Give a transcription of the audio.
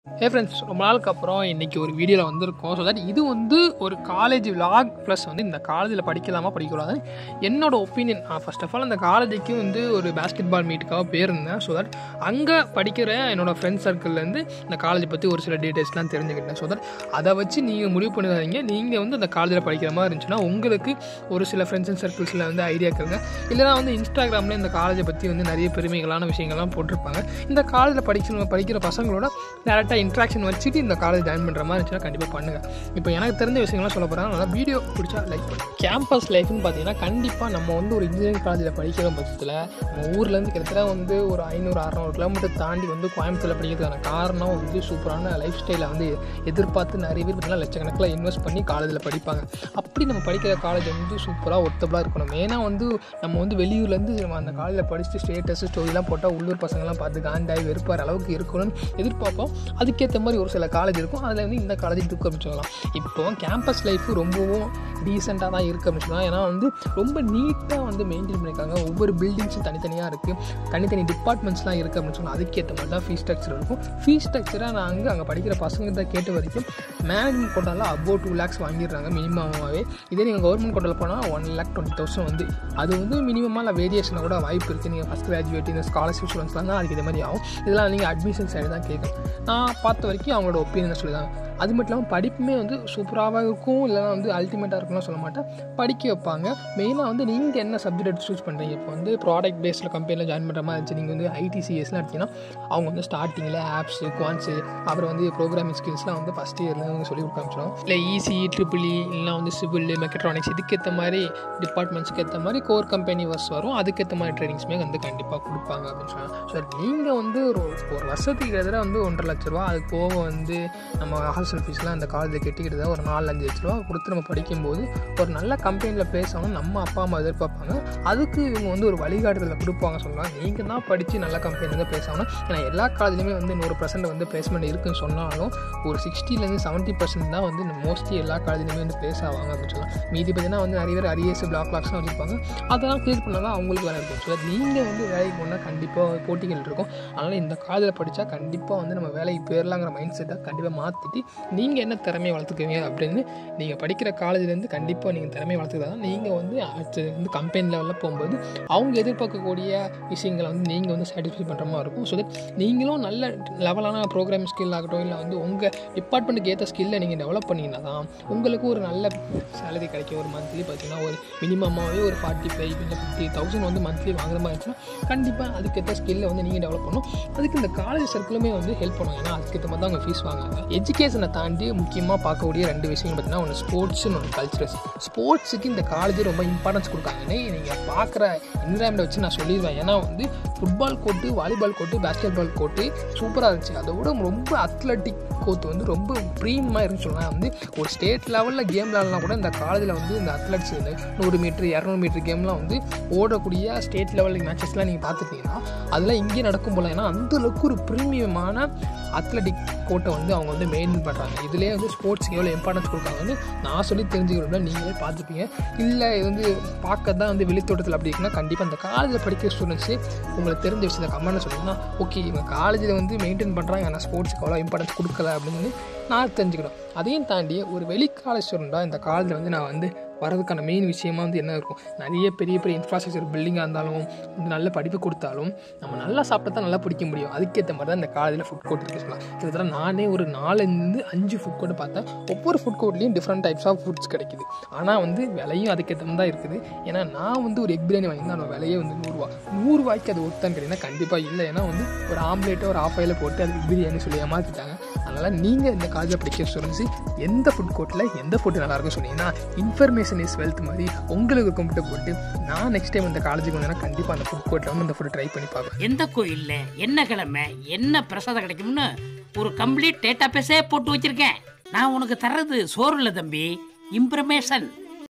hey friends ரொம்ப நாளுக்கு அப்புறம் இன்றைக்கி ஒரு வீடியோவில் வந்திருக்கோம் ஸோ தட் இது வந்து ஒரு காலேஜ் vlog ப்ளஸ் வந்து இந்த காலேஜில் படிக்கலாமா படிக்கக்கூடாது என்னோட ஒப்பீனியன் ஃபர்ஸ்ட் ஆஃப் ஆல் அந்த காலேஜுக்கு வந்து ஒரு பேஸ்கெட் பால் மீட்டுக்காக போயிருந்தேன் ஸோ தட் அங்கே படிக்கிற என்னோட ஃப்ரெண்ட்ஸ் சர்க்கிள்லேருந்து இந்த காலேஜை பற்றி ஒரு சில டீட்டெயில்ஸ்லாம் தெரிஞ்சுக்கிட்டேன் ஸோ தட் அதை வச்சு நீங்கள் முடிவு பண்ணிடாதீங்க நீங்கள் வந்து அந்த காலேஜில் படிக்கிற மாதிரி இருந்துச்சுன்னா உங்களுக்கு ஒரு சில ஃப்ரெண்ட்ஸ் அண்ட் சர்க்கிள்ஸில் வந்து ஐடியா இருக்குங்க இல்லைனா வந்து இன்ஸ்டாகிராமில் இந்த காலேஜை பற்றி வந்து நிறைய பெருமைகளான விஷயங்கள்லாம் போட்டிருப்பாங்க இந்த காலேஜில் படிக்கிற படிக்கிற பசங்களோட டேரெக்டாக இன்ட்ராக்ஷன் வச்சுட்டு இந்த காலேஜ் ஜாயின் பண்ணுற மாதிரி இருந்துச்சுன்னா கண்டிப்பாக பண்ணுங்கள் இப்போ எனக்கு தெரிஞ்ச விஷயங்கள்லாம் சொல்ல போகிறாங்க நல்லா வீடியோ பிடிச்சா லைக் பண்ணுங்க கேம்பஸ் லைஃப்னு பார்த்தீங்கன்னா கண்டிப்பாக நம்ம வந்து ஒரு இன்ஜினியரிங் காலேஜில் படிக்கிற பட்சத்தில் நம்ம ஊர்லேருந்து கிட்டத்தட்ட வந்து ஒரு ஐநூறு அறநூறு கிலோமீட்டர் தாண்டி வந்து கோயம்புத்தூரில் படிக்கிறதுக்கான காரணம் வந்து சூப்பரான லைஃப் ஸ்டைலை வந்து எதிர்பார்த்து நிறைய பேர் பார்த்தீங்கன்னா லட்சக்கணக்கில் இன்வெஸ்ட் பண்ணி காலேஜில் படிப்பாங்க அப்படி நம்ம படிக்கிற காலேஜ் வந்து சூப்பராக ஒர்த்தபுளாக இருக்கணும் மெயினாக வந்து நம்ம வந்து வெளியூர்லேருந்து நம்ம அந்த காலேஜில் படிச்சுட்டு ஸ்டேட்டஸ் ஸ்டோரிலாம் போட்டால் உள்ளூர் பசங்களாம் பார்த்து காண்டாய் வெறுப்பார் அளவுக்கு இருக்கணும்னு எதிர்பார்ப்போம் அதுக்கேற்ற மாதிரி ஒரு சில காலேஜ் இருக்கும் அதில் வந்து இந்த காலேஜ் தூக்க சொல்லலாம் இப்போ கேம்பஸ் லைஃப் ரொம்பவும் டீசெண்டாக தான் இருக்குது அப்படின்னு சொல்லலாம் ஏன்னா வந்து ரொம்ப நீட்டாக வந்து மெயின்டைன் பண்ணியிருக்காங்க ஒவ்வொரு பில்டிங்ஸும் தனித்தனியாக இருக்குது தனித்தனி டிபார்ட்மெண்ட்ஸ்லாம் இருக்குது அப்படின்னு சொன்னால் அதுக்கேற்ற மாதிரி தான் ஃபீஸ் ஸ்ட்ரக்சர் இருக்கும் ஃபீஸ் ஸ்ட்ரக்சராக நாங்கள் அங்கே படிக்கிற பசங்க தான் கேட்ட வரைக்கும் மேனேஜ்மெண்ட் கோட்டாவில் அபோவ் டூ லேக்ஸ் வாங்கிடுறாங்க மினிமமாகவே இதே நீங்கள் கவர்மெண்ட் கோட்டாவில் போனால் ஒன் லேக் டுவெண்ட்டி தௌசண்ட் வந்து அது வந்து மினிமமாக இல்லை வேரியேஷனை கூட வாய்ப்பு இருக்குது நீங்கள் ஃபஸ்ட் கிராஜுவேட் இந்த ஸ்காலர்ஷிப் ஸ்டூடெண்ட்ஸ்லாம் தான் அதுக்கு இதே மாதிரி ஆகும் இதெல்லாம் நீங்கள் அட்மிஷன் சைடு தான் கேட்கணும் நான் பார்த்த வரைக்கும் அவங்களோட ஒப்பீனியன் சொல்லிதான் அது மட்டும் இல்லாமல் படிப்புமே வந்து சூப்பராக இருக்கும் இல்லைனா வந்து அல்டிமேட்டாக இருக்கும்லாம் சொல்ல மாட்டேன் படிக்க வைப்பாங்க மெயினாக வந்து நீங்கள் என்ன சப்ஜெக்ட் எடுத்து சூஸ் பண்ணுறீங்க இப்போ வந்து ப்ராடக்ட் பேஸில் கம்பெனியில் ஜாயின் பண்ணுற மாதிரி இருந்துச்சு நீங்கள் வந்து ஐடிசிஎஸ்லாம் எடுத்தீங்கன்னா அவங்க வந்து ஸ்டார்டிங்கில் ஆப்ஸு குவான்ஸு அப்புறம் வந்து ப்ரோக்ராமிங் ஸ்கில்ஸ்லாம் வந்து ஃபஸ்ட் இயரில் வந்து சொல்லி கொடுக்க ஆரம்பிச்சிடும் இல்லை ஈசி ட்ரிபிள் இ இல்லைனா வந்து சிவில் மெக்கட்ரானிக்ஸ் இதுக்கேற்ற மாதிரி டிபார்ட்மெண்ட்ஸ்க்கு ஏற்ற மாதிரி கோர் கம்பெனி வர்ஸ் வரும் அதுக்கேற்ற மாதிரி ட்ரைனிங்ஸுமே வந்து கண்டிப்பாக கொடுப்பாங்க அப்படின்னு சொன்னாங்க ஸோ நீங்கள் வந்து ஒரு ஒரு வருஷத்துக்கு எதிராக வந்து ஒன்றரை லட்ச ரூபா அதுக்கு போக வந்து நம்ம ஹாஸ்டல் ஃபீஸ்லாம் அந்த காலேஜில் கட்டிக்கிட்டு ஒரு நாலு அஞ்சு லட்ச ரூபா கொடுத்து நம்ம படிக்கும்போது ஒரு நல்ல கம்பெனியில் பேசணும் நம்ம அப்பா அம்மா எதிர்பார்ப்பாங்க அதுக்கு இவங்க வந்து ஒரு வழிகாட்டுதலை கொடுப்பாங்க சொல்லலாம் நீங்கள் தான் படித்து நல்ல கம்பெனியில் தான் பேசணும் ஏன்னா எல்லா காலேஜ்லையுமே வந்து நூறு பர்சன்ட் வந்து பிளேஸ்மெண்ட் இருக்குன்னு சொன்னாலும் ஒரு சிக்ஸ்டிலேருந்து செவன்ட்டி பர்சன்ட் தான் வந்து மோஸ்ட்லி எல்லா காலேஜ்லையுமே வந்து பேச ஆவாங்க அப்படின்னு சொல்லலாம் மீதி பார்த்தீங்கன்னா வந்து நிறைய பேர் அரியர்ஸ் பிளாக் பிளாக்ஸ்லாம் வச்சுருப்பாங்க அதெல்லாம் கிளியர் பண்ணாலும் அவங்களுக்கு வேலை இருக்கும் ஸோ நீங்கள் வந்து வேலைக்கு போனால் கண்டிப்பாக போட்டிகள் இருக்கும் அதனால் இந்த காலேஜில் படித்தா கண்டிப்பாக வந்து நம்ம வேலைக்கு போயிடலாங்கிற மைண்ட் செட்டை கண்டிப்பாக மாற்றிட்டு நீங்கள் என்ன திறமையை வளர்த்துக்குவீங்க அப்படின்னு நீங்கள் படிக்கிற காலேஜ்லேருந்து கண்டிப்பாக நீங்கள் திறமையை வளர்த்துக்கிட்டா தான் நீங்கள் வந்து அடுத்து வந்து கம்பெனி லெவலில் போகும்போது அவங்க எதிர்பார்க்கக்கூடிய விஷயங்களை வந்து நீங்கள் வந்து சாட்டிஸ்ஃபை பண்ணுற மாதிரி இருக்கும் ஸோ தட் நீங்களும் நல்ல லெவலான ப்ரோக்ராம் ஸ்கில் ஆகட்டும் இல்லை வந்து உங்கள் டிபார்ட்மெண்ட்டுக்கு ஏற்ற ஸ்கில்லை நீங்கள் டெவலப் பண்ணிங்கன்னா தான் உங்களுக்கு ஒரு நல்ல சேலரி கிடைக்கும் ஒரு மந்த்லி பார்த்தீங்கன்னா ஒரு மினிமமாகவே ஒரு ஃபார்ட்டி ஃபைவ் இல்லை ஃபிஃப்டி தௌசண்ட் வந்து மந்த்லி வாங்குற மாதிரி இருந்துச்சுன்னா கண்டிப்பாக அதுக்கேற்ற ஸ்கில்லை வந்து நீங்கள் டெவலப் பண்ணணும் அதுக்கு இந்த காலேஜ் சர்க்கிளுமே வந்து ஹெல்ப் பண்ணும் ஏன்னா அதுக்கேற்ற மாதிரி தான் அவங்க ஃபீஸ் வாங்குவாங்க எஜுகேஷனை தாண்டி முக்கியமாக பார்க்கக்கூடிய ரெண்டு விஷயம் பார்த்தீங்கன்னா ஒன்று ஸ்போர்ட்ஸ்னு ஒன்று கல்ச்சரல்ஸ் ஸ்போர்ட்ஸுக்கு இந்த காலேஜ் ரொம்ப இம்பார்ட்டன்ஸ் கொடுக்காங்கன்னு நீங்கள் பார்க்குற என்விரான்மெண்ட் வச்சு நான் சொல்லிடுவேன் ஏன்னா வந்து football court volleyball court basketball court சூப்பராக இருந்துச்சு அதை விட ரொம்ப அத்லட்டிக் கோர்ட் வந்து ரொம்ப ப்ரீமாக இருந்துச்சு சொல்லலாம் வந்து ஒரு ஸ்டேட் லெவலில் கேம் விளாட்லாம் கூட இந்த காலேஜில் வந்து இந்த அத்லட்ஸ் நூறு மீட்ரு இரநூறு மீட்ரு கேம்லாம் வந்து ஓடக்கூடிய ஸ்டேட் லெவல் மேட்சஸ்லாம் நீங்கள் பார்த்துட்டீங்கன்னா அதெல்லாம் இங்கே நடக்கும் போல ஏன்னா அந்தளவுக்கு ஒரு ப்ரீமியமான அத்லட்டிக் கோட்டை வந்து அவங்க வந்து மெயின்டைன் பண்ணுறாங்க இதுலேயே வந்து ஸ்போர்ட்ஸ்க்கு எவ்வளோ இம்பார்ட்டன்ஸ் கொடுக்காங்கன்னு நான் சொல்லி தெரிஞ்சுக்கிறோம்ல நீங்களே பார்த்துப்பீங்க இல்லை இது வந்து பார்க்க தான் வந்து வெளித்தோட்டத்தில் அப்படி இருக்குன்னா கண்டிப்பாக அந்த காலேஜில் படிக்கிற ஸ்டூடெண்ட்ஸு உங்களுக்கு தெரிஞ்ச விஷயத்தை கமெண்ட்டில் சொன்னீங்கன்னா ஓகே இவங்க காலேஜில் வந்து மெயின்டைன் பண்ணுறாங்க ஆனால் ஸ்போர்ட்ஸ்க்கு அவ்வளோ இம்பார்ட்டன்ஸ் கொடுக்கல அப்படின்னு நான் தெரிஞ்சுக்கணும் அதையும் தாண்டி ஒரு வெளி காலேஜ் ஸ்டூடெண்ட்டாக இந்த காலேஜில் வந்து நான் வந்து வரதுக்கான மெயின் விஷயமா வந்து என்ன இருக்கும் நிறைய பெரிய பெரிய இன்ஃப்ராஸ்ட்ரக்சர் பில்டிங்காக இருந்தாலும் வந்து நல்ல படிப்பு கொடுத்தாலும் நம்ம நல்லா சாப்பிட்டா தான் நல்லா பிடிக்க முடியும் அதுக்கேற்ற மாதிரி தான் இந்த காலேஜில் ஃபுட் கோர்ட் இருக்கு சொல்லலாம் கிட்டத்தட்ட நானே ஒரு நாலுலேருந்து அஞ்சு ஃபுட் கோர்ட் பார்த்தேன் ஒவ்வொரு ஃபுட் கோர்ட்லேயும் டிஃப்ரெண்ட் டைப்ஸ் ஆஃப் ஃபுட்ஸ் கிடைக்குது ஆனால் வந்து விலையும் அதுக்கேற்ற மாதிரி தான் இருக்குது ஏன்னா நான் வந்து ஒரு எக் பிரியாணி வாங்கியிருந்தேன் அதோட விலையே வந்து நூறுரூவா நூறுரூவாய்க்கு அது ஒருத்தான்னு கேட்டிங்கன்னா கண்டிப்பாக இல்லை ஏன்னா வந்து ஒரு ஆம்லேட்டோ ஒரு ஆஃப் ஆயில் போட்டு அதுக்கு பிரியாணி சொல்லி ஏமாற்றிட்டாங்க அதனால் நீங்கள் இந்த காலேஜில் படிக்கிற ஸ்டூடெண்ட்ஸு எந்த ஃபுட் கோர்ட்டில் எந்த ஃபுட்டு நல்லாயிருக்கும் சொன்னீங்கன்னா இன்ஃபர்மேஷன் இஸ் வெல்த் மாதிரி உங்களுக்கு கம்ப்யூட்டர் போட்டு நான் நெக்ஸ்ட் டைம் இந்த காலேஜுக்கு வந்தேன்னா கண்டிப்பாக அந்த ஃபுட் கோர்ட்டில் வந்து அந்த ஃபுட் ட்ரை பண்ணி பார்ப்பேன் எந்த கோயில்ல என்ன கிழமை என்ன பிரசாதம் கிடைக்கும்னு ஒரு கம்ப்ளீட் டேட்டா பேஸே போட்டு வச்சிருக்கேன் நான் உனக்கு தர்றது சோறு இல்லை தம்பி இன்ஃபர்மேஷன்